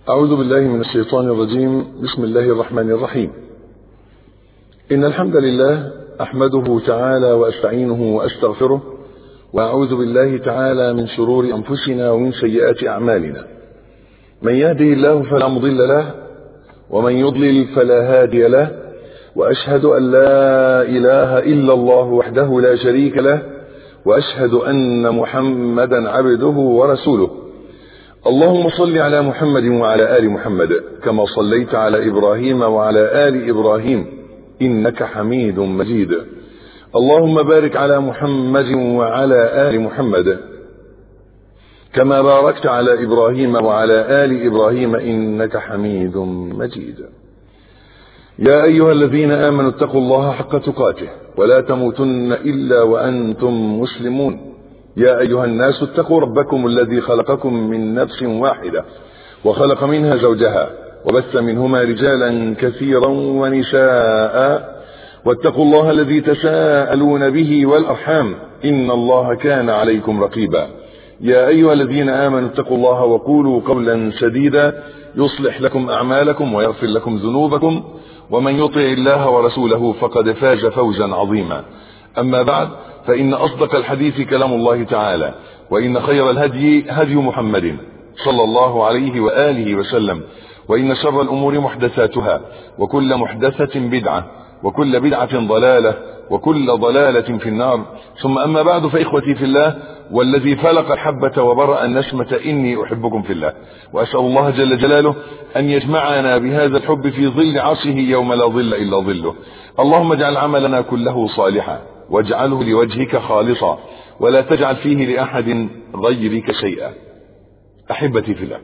أعوذ بالله من الشيطان الرجيم بسم الله الرحمن الرحيم إن الحمد لله أحمده تعالى وأستعينه وأستغفره وأعوذ بالله تعالى من شرور أنفسنا ومن سيئات أعمالنا من يهده الله فلا مضل له ومن يضلل فلا هادي له وأشهد أن لا إله إلا الله وحده لا شريك له وأشهد أن محمدا عبده ورسوله اللهم صل على محمد وعلى آل محمد كما صليت على إبراهيم وعلى آل إبراهيم إنك حميد مجيد اللهم بارك على محمد وعلى آل محمد كما باركت على إبراهيم وعلى آل إبراهيم إنك حميد مجيد يا أيها الذين آمنوا اتقوا الله حق تقاته ولا تموتن إلا وأنتم مسلمون يا أيها الناس اتقوا ربكم الذي خلقكم من نفس واحدة وخلق منها زوجها وبث منهما رجالا كثيرا ونساء واتقوا الله الذي تساءلون به والأرحام إن الله كان عليكم رقيبا يا أيها الذين آمنوا اتقوا الله وقولوا قولا سديدا يصلح لكم أعمالكم ويغفر لكم ذنوبكم ومن يطع الله ورسوله فقد فاز فوزا عظيما أما بعد فإن أصدق الحديث كلام الله تعالى وإن خير الهدي هدي محمد صلى الله عليه وآله وسلم وإن شر الأمور محدثاتها وكل محدثة بدعة وكل بدعة ضلالة وكل ضلالة في النار ثم أما بعد فإخوتي في الله والذي فلق الحبة وبرأ النسمة إني أحبكم في الله وأسأل الله جل جلاله أن يجمعنا بهذا الحب في ظل عرشه يوم لا ظل إلا ظله اللهم اجعل عملنا كله صالحا واجعله لوجهك خالصا ولا تجعل فيه لأحد غيرك شيئا أحبتي في الله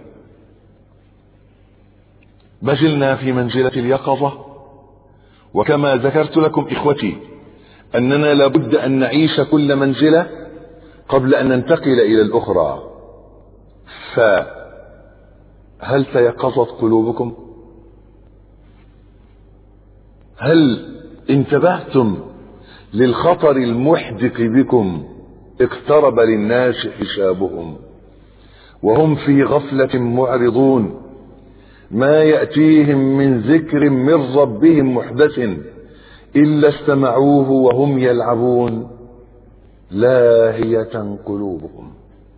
بزلنا في منزلة اليقظة وكما ذكرت لكم إخوتي أننا لابد أن نعيش كل منزلة قبل أن ننتقل إلى الأخرى فهل تيقظت قلوبكم هل انتبهتم للخطر المحدق بكم اقترب للناس حسابهم وهم في غفلة معرضون ما يأتيهم من ذكر من ربهم محدث إلا استمعوه وهم يلعبون لاهية قلوبهم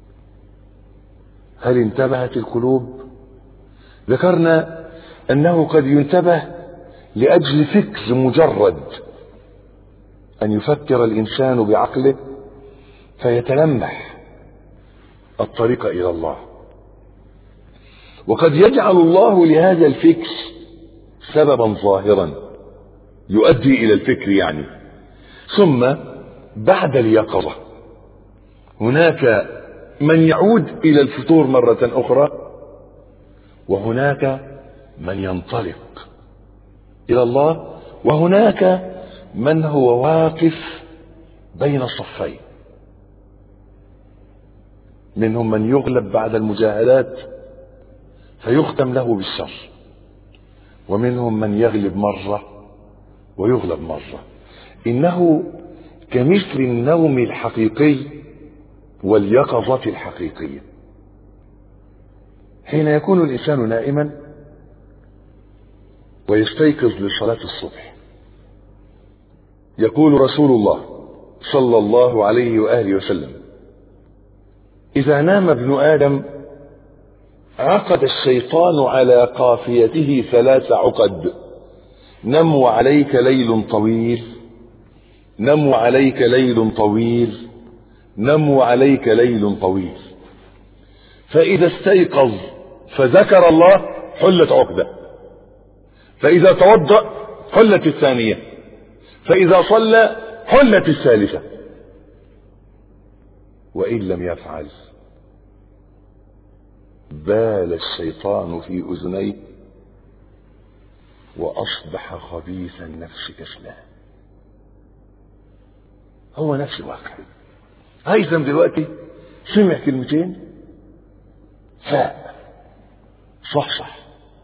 هل انتبهت القلوب ذكرنا أنه قد ينتبه لأجل فكر مجرد أن يفكر الإنسان بعقله فيتلمح الطريق إلى الله وقد يجعل الله لهذا الفكر سببا ظاهرا يؤدي إلى الفكر يعني ثم بعد اليقظة هناك من يعود إلى الفطور مرة أخرى وهناك من ينطلق إلى الله وهناك من هو واقف بين الصفين منهم من يغلب بعد المجاهدات فيختم له بالشر ومنهم من يغلب مرة ويغلب مرة إنه كمثل النوم الحقيقي واليقظة الحقيقية حين يكون الإنسان نائما ويستيقظ لصلاة الصبح يقول رسول الله صلى الله عليه وآله وسلم إذا نام ابن آدم عقد الشيطان على قافيته ثلاث عقد نم وعليك ليل طويل نم وعليك ليل طويل نم وعليك ليل طويل فإذا استيقظ فذكر الله حلت عقدة فإذا توضأ حلت الثانية فإذا صلى حلت الثالثة وإن لم يفعل بال الشيطان في أذنيه وأصبح خبيث النفس كسلان هو نفس الواقع هيثم دلوقتي سمع كلمتين فاء صح صح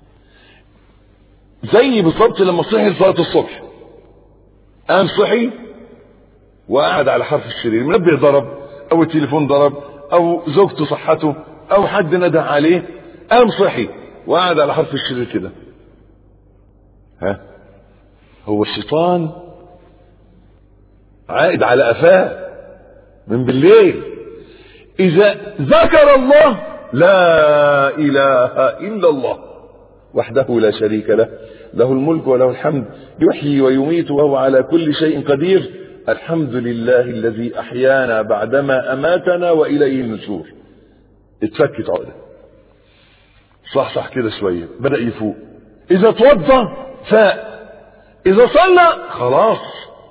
زي بالظبط لما صحي لصلاة الصبح قام صحي وقعد على حرف السرير المنبه ضرب او التليفون ضرب او زوجته صحته او حد ندى عليه قام صحي وقعد على حرف الشرير كده ها هو الشيطان عائد على قفاه من بالليل اذا ذكر الله لا اله الا الله وحده لا شريك له له الملك وله الحمد يحيي ويميت وهو على كل شيء قدير الحمد لله الذي احيانا بعدما اماتنا واليه النشور اتفكت عقده صح صح كده شويه بدا يفوق اذا توضى فاق اذا صلى خلاص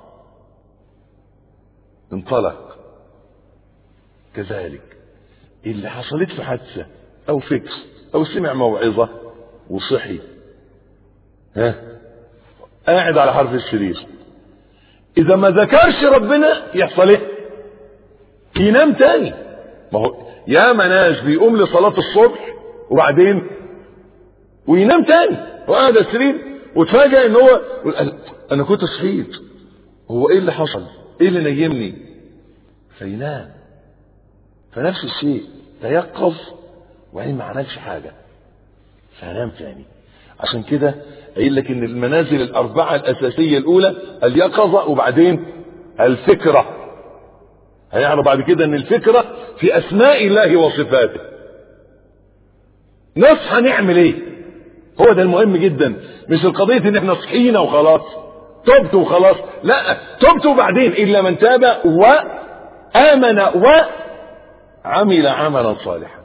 انطلق كذلك اللي حصلت في حادثه او فكس او سمع موعظه وصحي ها قاعد على حرف السرير اذا ما ذكرش ربنا يحصل ايه ينام تاني ما هو يا ناس بيقوم لصلاة الصبح وبعدين وينام تاني وقاعد على السرير وتفاجئ ان هو انا كنت صحيت هو ايه اللي حصل ايه اللي نيمني فينام فنفس الشيء تيقظ وبعدين ما عملش حاجه فنام تاني عشان كده قايل لك ان المنازل الاربعه الاساسيه الاولى اليقظه وبعدين الفكره هيعرف بعد كده ان الفكره في اسماء الله وصفاته نصحى نعمل ايه هو ده المهم جدا مش القضيه ان احنا صحينا وخلاص تبت وخلاص لا تبت وبعدين الا من تاب وامن وعمل عملا صالحا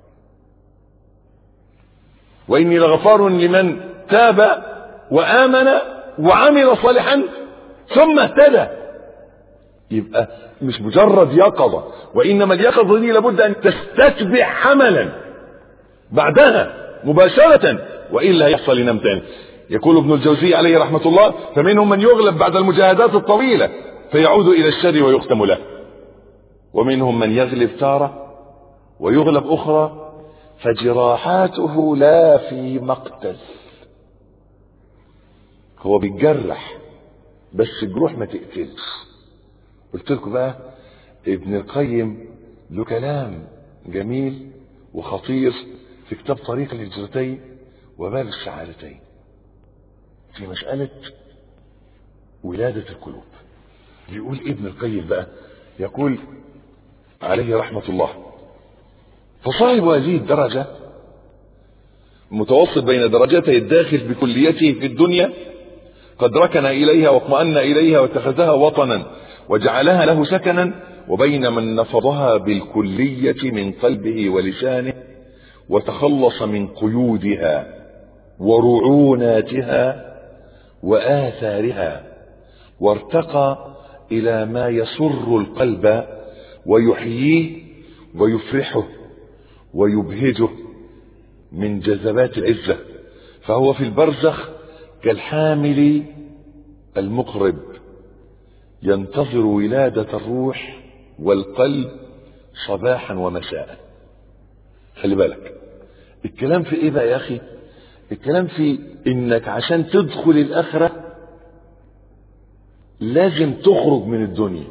واني لغفار لمن تاب وامن وعمل صالحا ثم اهتدى يبقى مش مجرد يقظه وانما اليقظه دي لابد ان تستتبع عملا بعدها مباشره والا هيحصل ينام تاني يقول ابن الجوزي عليه رحمه الله فمنهم من يغلب بعد المجاهدات الطويله فيعود الى الشر ويختم له ومنهم من يغلب تاره ويغلب اخرى فجراحاته لا في مقتل هو بيتجرح بس الجروح ما تقتلش قلت لكم بقى ابن القيم له كلام جميل وخطير في كتاب طريق الهجرتين وباب السعادتين في مسألة ولادة القلوب بيقول ابن القيم بقى يقول عليه رحمة الله فصاحب هذه الدرجة متوسط بين درجاتي الداخل بكليته في الدنيا قد ركن إليها واطمأن إليها واتخذها وطنا وجعلها له سكنا وبين من نفضها بالكلية من قلبه ولسانه وتخلص من قيودها ورعوناتها وآثارها وارتقى إلى ما يسر القلب ويحييه ويفرحه ويبهجه من جذبات العزة فهو في البرزخ كالحامل المقرب ينتظر ولادة الروح والقلب صباحا ومساء خلي بالك الكلام في ايه بقى يا اخي الكلام في انك عشان تدخل الاخرة لازم تخرج من الدنيا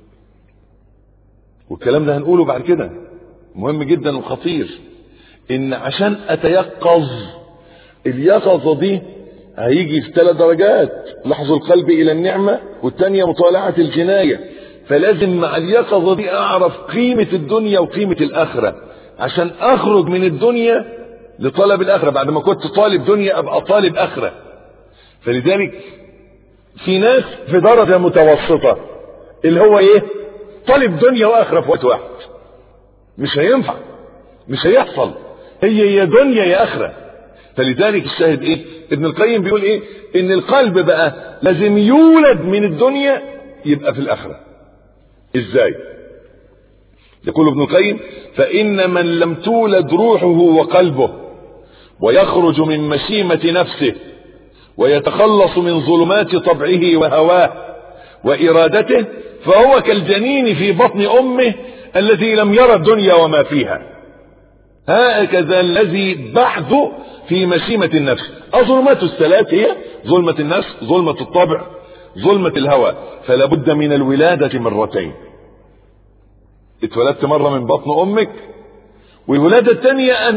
والكلام ده هنقوله بعد كده مهم جدا وخطير ان عشان اتيقظ اليقظة دي هيجي في ثلاث درجات لحظ القلب الى النعمة والتانية مطالعة الجناية فلازم مع اليقظة دي اعرف قيمة الدنيا وقيمة الاخرة عشان اخرج من الدنيا لطلب الاخرة بعد ما كنت طالب دنيا ابقى طالب اخرة فلذلك في ناس في درجة متوسطة اللي هو ايه طالب دنيا واخرة في وقت واحد مش هينفع مش هيحصل هي يا دنيا يا اخره فلذلك الشاهد ايه ابن القيم بيقول ايه ان القلب بقى لازم يولد من الدنيا يبقى في الاخره ازاي يقول ابن القيم فان من لم تولد روحه وقلبه ويخرج من مشيمه نفسه ويتخلص من ظلمات طبعه وهواه وارادته فهو كالجنين في بطن امه الذي لم يرى الدنيا وما فيها هكذا الذي بعد في مشيمة النفس الظلمات الثلاث هي ظلمة النفس ظلمة الطبع ظلمة الهوى فلا بد من الولادة مرتين اتولدت مرة من بطن امك والولادة الثانية ان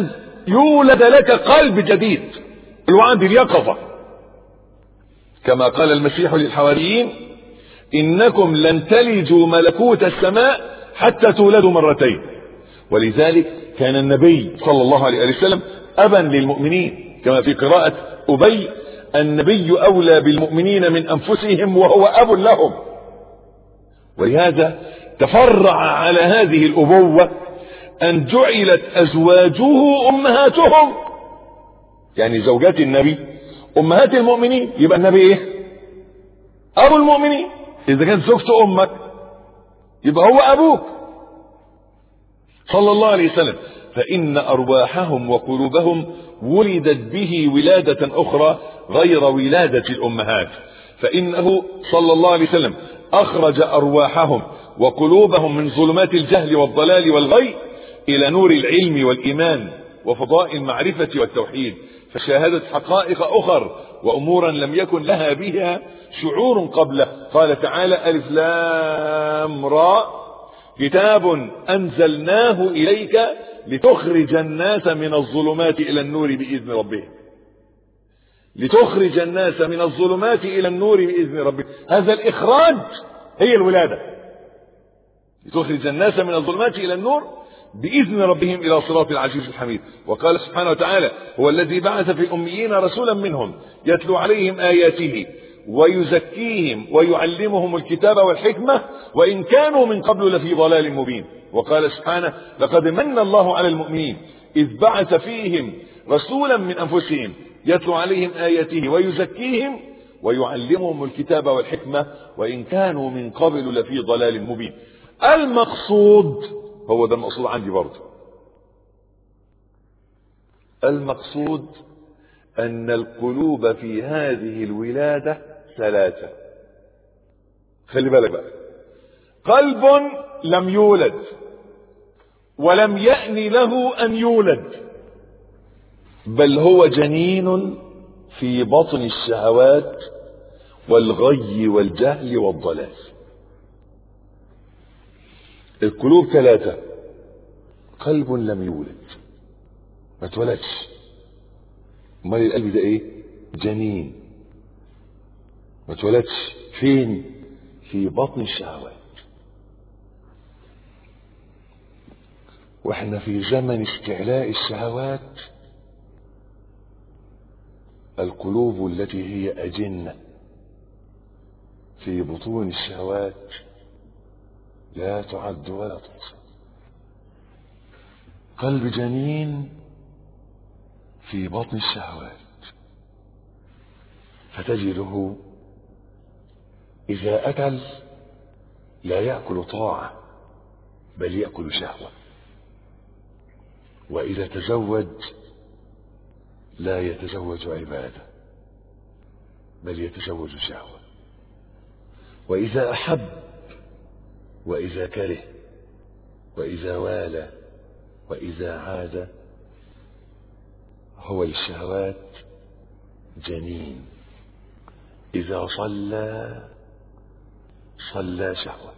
يولد لك قلب جديد الوعد اليقظة كما قال المسيح للحواريين إنكم لن تلجوا ملكوت السماء حتى تولدوا مرتين ولذلك كان النبي صلى الله عليه وسلم أبا للمؤمنين كما في قراءة أبي النبي أولى بالمؤمنين من أنفسهم وهو أب لهم ولهذا تفرع على هذه الأبوة أن جعلت أزواجه أمهاتهم يعني زوجات النبي أمهات المؤمنين يبقى النبي إيه أبو المؤمنين إذا كانت زوجته أمك يبقى هو أبوك صلى الله عليه وسلم فإن أرواحهم وقلوبهم ولدت به ولادة أخرى غير ولادة الأمهات فإنه صلى الله عليه وسلم أخرج أرواحهم وقلوبهم من ظلمات الجهل والضلال والغي إلى نور العلم والإيمان وفضاء المعرفة والتوحيد فشاهدت حقائق أخر وأمورا لم يكن لها بها شعور قبله قال تعالى ألف لام راء كتاب أنزلناه إليك لتخرج الناس من الظلمات إلى النور بإذن ربهم لتخرج الناس من الظلمات إلى النور بإذن ربهم هذا الإخراج هي الولادة لتخرج الناس من الظلمات إلى النور بإذن ربهم إلى صراط العزيز الحميد وقال سبحانه وتعالى هو الذي بعث في الأميين رسولا منهم يتلو عليهم آياته ويزكيهم ويعلمهم الكتاب والحكمة وإن كانوا من قبل لفي ضلال مبين وقال سبحانه لقد من الله على المؤمنين إذ بعث فيهم رسولا من أنفسهم يتلو عليهم آياته ويزكيهم ويعلمهم الكتاب والحكمة وإن كانوا من قبل لفي ضلال مبين المقصود هو ده المقصود عندي برضه المقصود أن القلوب في هذه الولادة ثلاثة خلي بالك بقى قلب لم يولد ولم يأن له أن يولد بل هو جنين في بطن الشهوات والغي والجهل والضلال القلوب ثلاثة قلب لم يولد ما اتولدش امال القلب ده ايه جنين ما اتولدش فين في بطن الشهوات واحنا في زمن استعلاء الشهوات القلوب التي هي أجنة في بطون الشهوات لا تعد ولا تحصى قلب جنين في بطن الشهوات فتجده إذا أكل لا يأكل طاعة بل يأكل شهوة وإذا تزوج لا يتزوج عبادة بل يتزوج شهوة وإذا أحب وإذا كره وإذا والى وإذا عاد هو الشهوات جنين إذا صلى صلى شهوة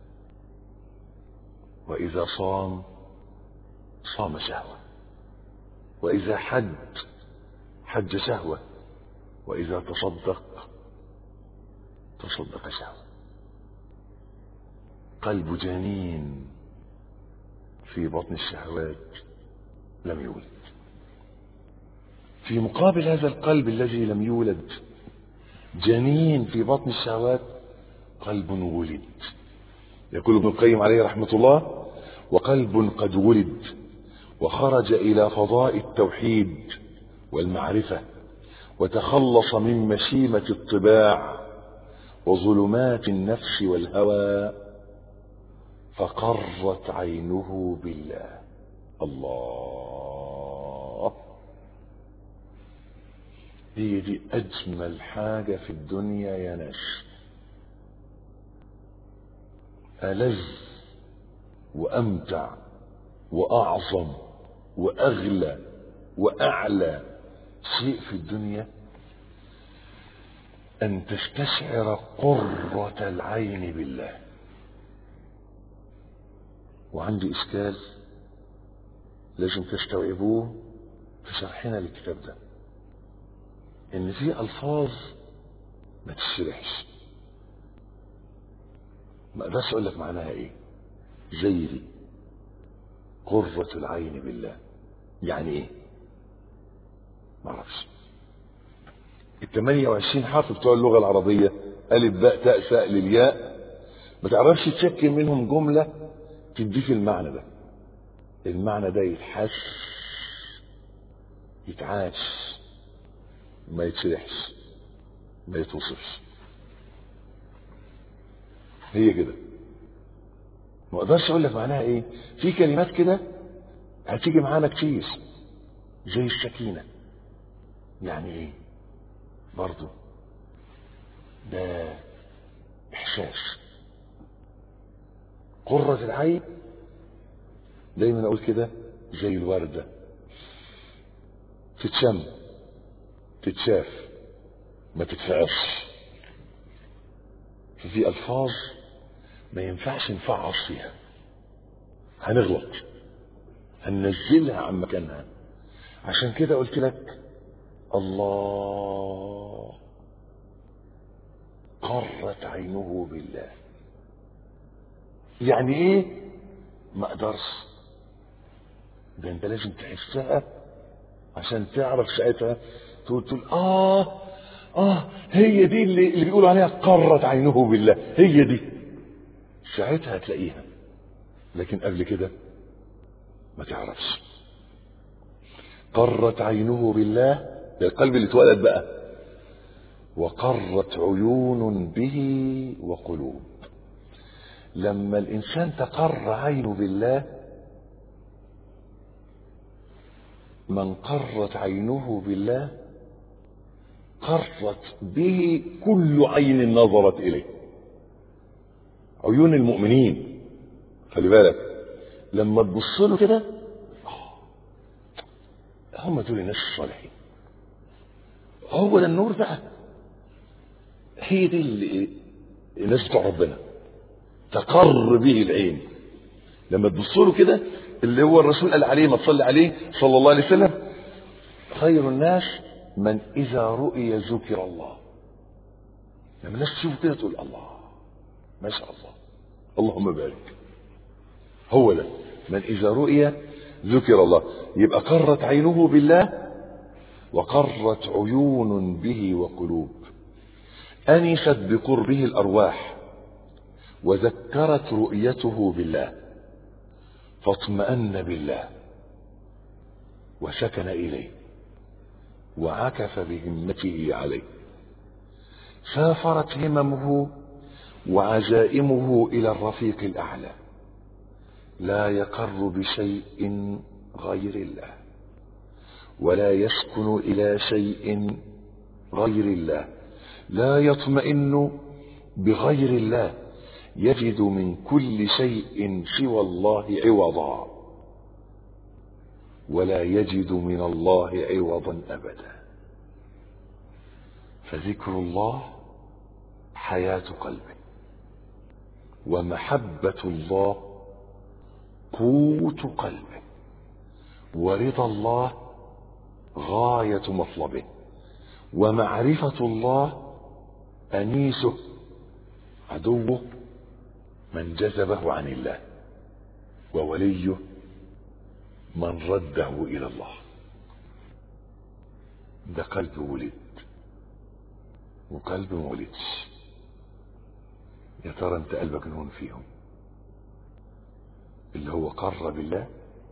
وإذا صام صام شهوة وإذا حج حج شهوة وإذا تصدق تصدق شهوة قلب جنين في بطن الشهوات لم يولد في مقابل هذا القلب الذي لم يولد جنين في بطن الشهوات قلب ولد يقول ابن القيم عليه رحمة الله وقلب قد ولد وخرج إلى فضاء التوحيد والمعرفة وتخلص من مشيمة الطباع وظلمات النفس والهوى فقرت عينه بالله الله هي دي أجمل حاجة في الدنيا يا ناس ألذ وأمتع وأعظم وأغلى وأعلى شيء في الدنيا أن تستشعر قرة العين بالله وعندي إشكال لازم تستوعبوه في شرحنا للكتاب ده ان في الفاظ ما تشرحش ما اقدرش اقول لك معناها ايه زي دي قرة العين بالله يعني ايه ما اعرفش ال 28 حرف بتوع اللغة العربية ألف باء تاء ساء للياء ما تعرفش تشكل منهم جملة تديك المعنى ده المعنى ده يتحس يتعاش ما يتشرحش ما يتوصفش هي كده ما اقدرش اقول لك معناها ايه في كلمات كده هتيجي معانا كتير زي السكينة يعني ايه برضو ده احساس قرة العين دايما اقول كده زي الوردة تتشم تتشاف ما تتفعصش ففي الفاظ ما ينفعش نفعص فيها هنغلط هننزلها عن مكانها عشان كده قلت لك الله قرت عينه بالله يعني ايه ما اقدرش ده انت لازم تحسها عشان تعرف ساعتها تقول تقول اه اه هي دي اللي, اللي بيقولوا عليها قرت عينه بالله هي دي ساعتها هتلاقيها لكن قبل كده ما تعرفش قرت عينه بالله ده القلب اللي اتولد بقى وقرت عيون به وقلوب لما الانسان تقر عينه بالله من قرت عينه بالله قرت به كل عين نظرت اليه عيون المؤمنين خلي بالك لما تبص له كده هم دول الناس الصالحين هو ده النور بقى هي دي اللي الناس بتوع ربنا تقر به العين لما تبص له كده اللي هو الرسول قال عليه ما تصلي عليه صلى الله عليه وسلم خير الناس من اذا رؤي ذكر الله لما الناس تشوف كده تقول الله ما شاء الله اللهم بارك هو ده من اذا رؤي ذكر الله يبقى قرت عينه بالله وقرت عيون به وقلوب انست بقربه الارواح وذكرت رؤيته بالله فاطمأن بالله وسكن إليه وعكف بهمته عليه سافرت هممه وعزائمه إلى الرفيق الأعلى لا يقر بشيء غير الله ولا يسكن إلى شيء غير الله لا يطمئن بغير الله يجد من كل شيء سوى الله عوضا ولا يجد من الله عوضا ابدا فذكر الله حياه قلبه ومحبه الله قوت قلبه ورضا الله غايه مطلبه ومعرفه الله انيسه عدوه من جذبه عن الله ووليه من رده الى الله ده قلب ولد وقلب ما ولدش يا ترى انت قلبك نون فيهم اللي هو قر بالله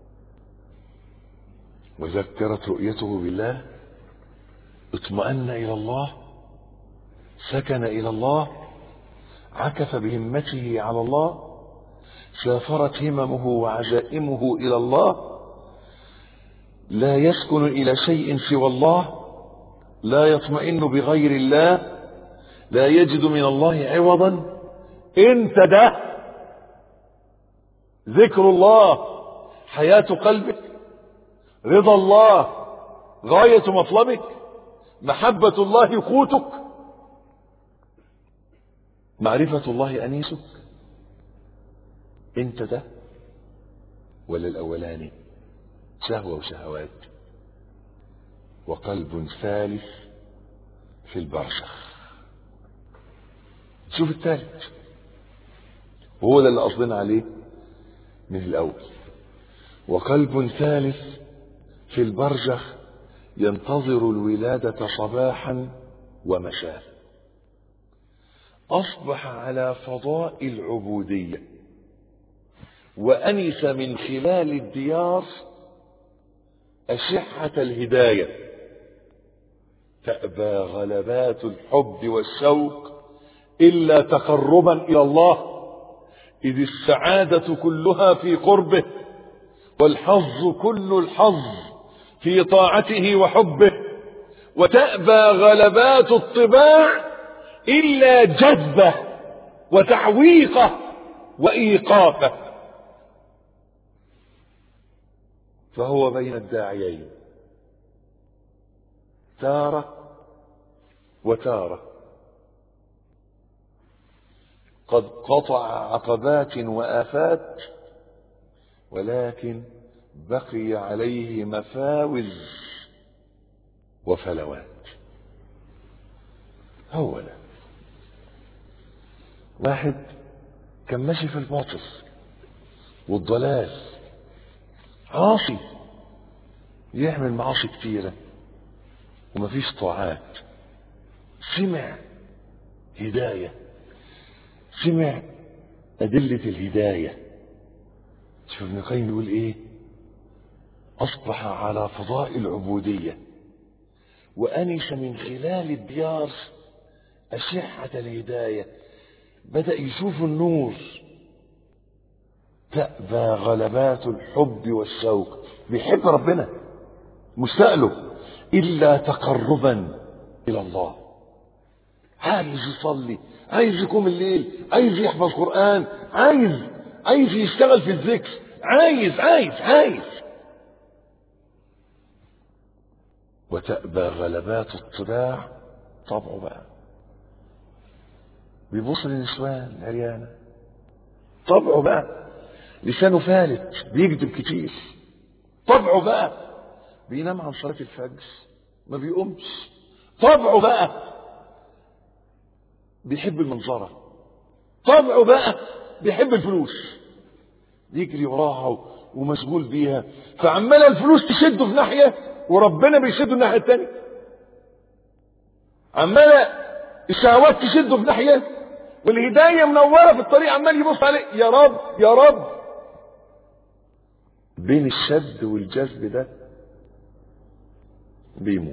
وذكرت رؤيته بالله اطمأن الى الله سكن الى الله عكف بهمته على الله سافرت هممه وعزائمه الى الله لا يسكن الى شيء سوى الله لا يطمئن بغير الله لا يجد من الله عوضا انت ده ذكر الله حياة قلبك رضا الله غاية مطلبك محبة الله قوتك معرفة الله أنيسك أنت ده ولا الأولاني شهوة وشهوات وقلب ثالث في البرزخ شوف الثالث وهو ده اللي قصدنا عليه من الأول وقلب ثالث في البرزخ ينتظر الولادة صباحا ومساء أصبح على فضاء العبودية وأنس من خلال الديار أشحة الهداية تأبى غلبات الحب والشوق إلا تقربا إلى الله إذ السعادة كلها في قربه والحظ كل الحظ في طاعته وحبه وتأبى غلبات الطباع إلا جذبه وتعويقه وإيقافه فهو بين الداعيين تارة وتارة قد قطع عقبات وآفات ولكن بقي عليه مفاوز وفلوات هو ده واحد كان ماشي في الباطل والضلال عاصي يعمل معاصي كتيرة ومفيش طاعات سمع هداية سمع أدلة الهداية شوف ابن القيم يقول إيه أصبح على فضاء العبودية وأنس من خلال الديار أشحة الهداية بدأ يشوف النور تأبى غلبات الحب والشوق بيحب ربنا مستقله إلا تقربا إلى الله عايز يصلي عايز يقوم الليل عايز يحفظ قرآن عايز عايز يشتغل في الذكر عايز عايز عايز وتأبى غلبات الطباع طبعه بقى بيبص للنسوان العريانة طبعه بقى لسانه فالت بيكذب كتير طبعه بقى بينام عن صلاة الفجر ما بيقومش طبعه بقى بيحب المنظرة طبعه بقى بيحب الفلوس يجري وراها ومشغول بيها فعمال الفلوس تشده في ناحية وربنا بيشده الناحية التانية عمال الشهوات تشده في ناحية والهداية منورة في الطريق عمال يبص عليه يا رب يا رب بين الشد والجذب ده بيموت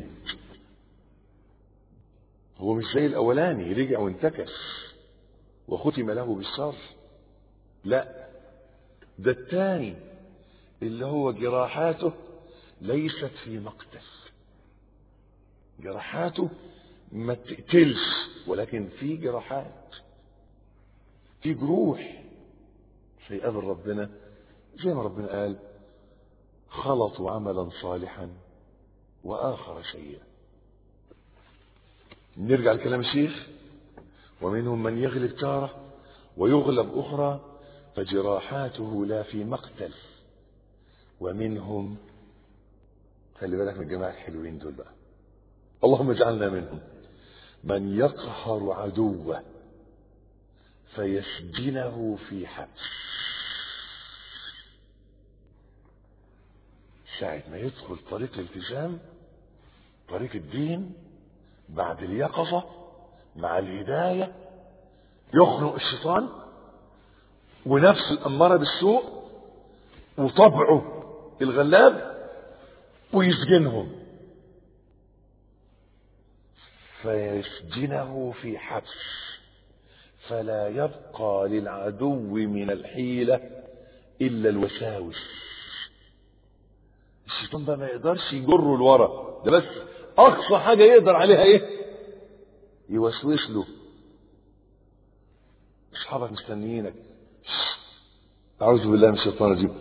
هو مش زي الاولاني رجع وانتكس وختم له بالشر لا ده الثاني اللي هو جراحاته ليست في مقتل جراحاته ما تقتلش ولكن في جراحات في جروح سيقابل ربنا زي ما ربنا قال خلطوا عملا صالحا واخر سيئا نرجع لكلام الشيخ ومنهم من يغلب تارة ويغلب أخرى فجراحاته لا في مقتل ومنهم خلي بالك من الجماعة الحلوين دول بقى اللهم اجعلنا منهم من يقهر عدوه فيسجنه في حبس ساعة ما يدخل طريق الالتزام طريق الدين بعد اليقظة مع الهداية يخنق الشيطان ونفس الأمارة بالسوء وطبعه الغلاب ويسجنهم فيسجنه في حبس فلا يبقى للعدو من الحيلة إلا الوساوس الشيطان بقى ما يقدرش يجره لورا ده بس اقصى حاجه يقدر عليها ايه يوسوس له اصحابك مستنيينك اعوذ بالله من الشيطان الرجيم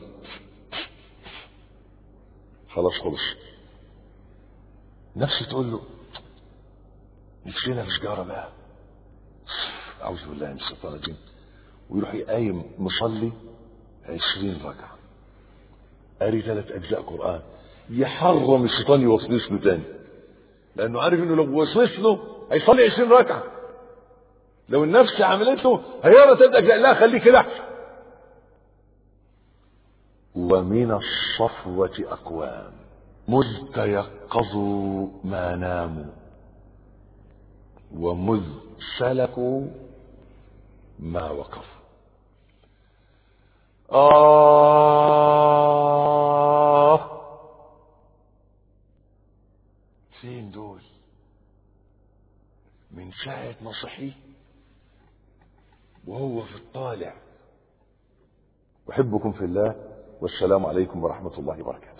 خلاص خلص نفسي تقول له نفسنا في سجاره بقى اعوذ بالله من الشيطان الرجيم ويروح يقايم مصلي عشرين ركعه قاري ثلاث اجزاء قران يحرم الشيطان يوسوس له تاني لانه عارف انه لو وسوس له هيصلي 20 ركعه لو النفس عملت له هيرى تبدا لا خليه كده احسن ومن الصفوة أقوام مذ تيقظوا ما ناموا ومذ سلكوا ما وقفوا آه فين دول من ساعة ما صحي وهو في الطالع أحبكم في الله والسلام عليكم ورحمة الله وبركاته